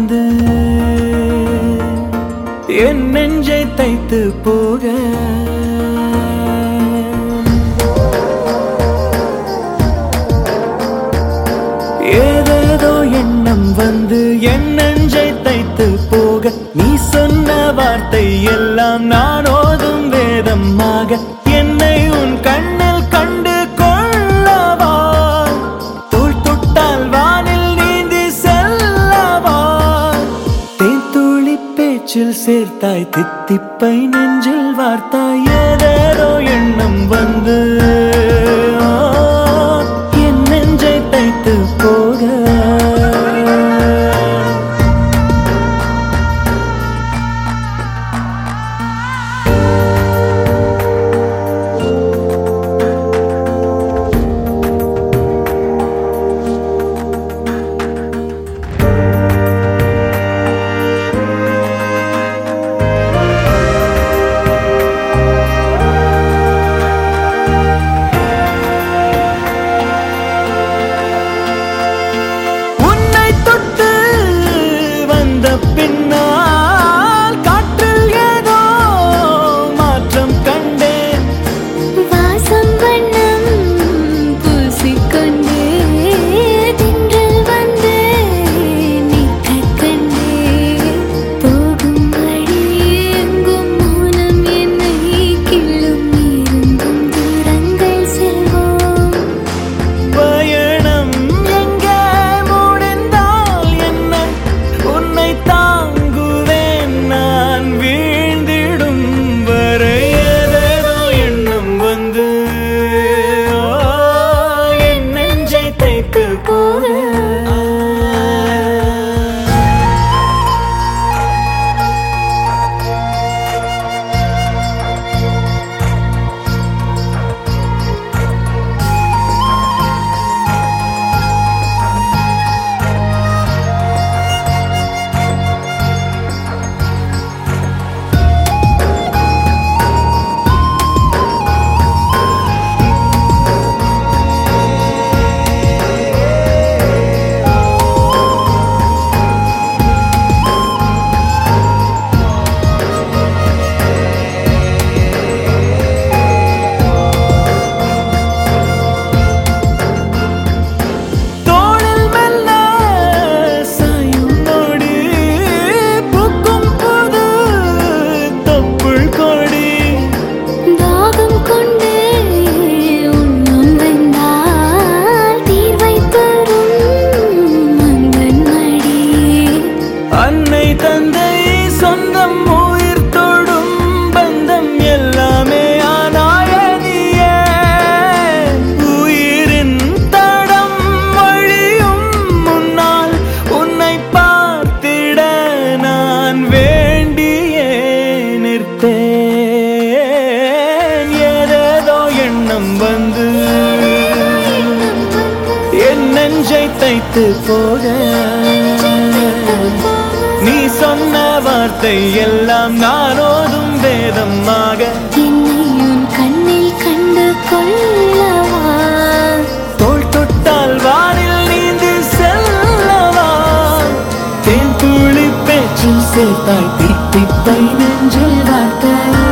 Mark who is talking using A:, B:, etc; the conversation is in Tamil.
A: வந்து என் நெஞ்சை தைத்து போக ஏதேதோ எண்ணம் வந்து என் நெஞ்சை தைத்து போக நீ சொன்ன வார்த்தை எல்லாம் நான் ஓதும் வேதமாக என்னை உன் கண்ணில் கண்டு கொள்ளவா தோள் தொட்டால் வானில் நீந்தி செல்லவா தேன்துளி பேச்சில் சேர்த்தாய் தித்திப்பை நெஞ்சில் வார்த்தாய் ஏதேதோ எண்ணம் வந்து ஆ, என் நெஞ்சை தைத்து போக உன்னை தொட்டு வந்த பின்னால் காற்றில் ஏதோ மாற்றம் கண்டேன்
B: வாசம் வண்ணம் பூசிக்கொண்டே திங்கள் வந்து நிற்கக் கண்டே போகும் வழி எங்கும் மௌனம் என்னை கிள்ளும் இருந்தும் தூரங்கள் செல்வோம்
A: பயணம் எங்கே முடிந்தால் என்ன உன்னை தாங்குவேன் நான் வீழ்ந்திடும் வரை ஏதேதோ எண்ணம் வந்து ஆ, என் நெஞ்சை தைத்து போக தோளில் மெல்ல சாயும் நொடி பூக்கும் புது தொப்புள் கொடி
B: தாகம் கொண்டு உன்னும் வெந்தால் தீர்வை தரும் அன்பன் மடி
A: அன்னை தந்தை சொந்தம் உயிர் தொடும் பந்தம் எல்லாமே ஆனாயனியே உயிரின் தடம் வழியும் முன்னால் உன்னை பார்த்திட நான் வேண்டியே நிற்பேன் ஏதேதோ எண்ணம் வந்து என் நெஞ்சை தைத்து போக நீ சொன்ன வார்த்தை எல்லாம் நான் ஓதும் வேதமாக
B: என்னை உன் கண்ணில் கண்டு கொள்ளவா
A: தோள் தொட்டால் வானில் நீந்தி செல்லவா தேன் துளி பேச்சில் சேர்த்தாய் தித்திப்பை நெஞ்சில் வார்த்தை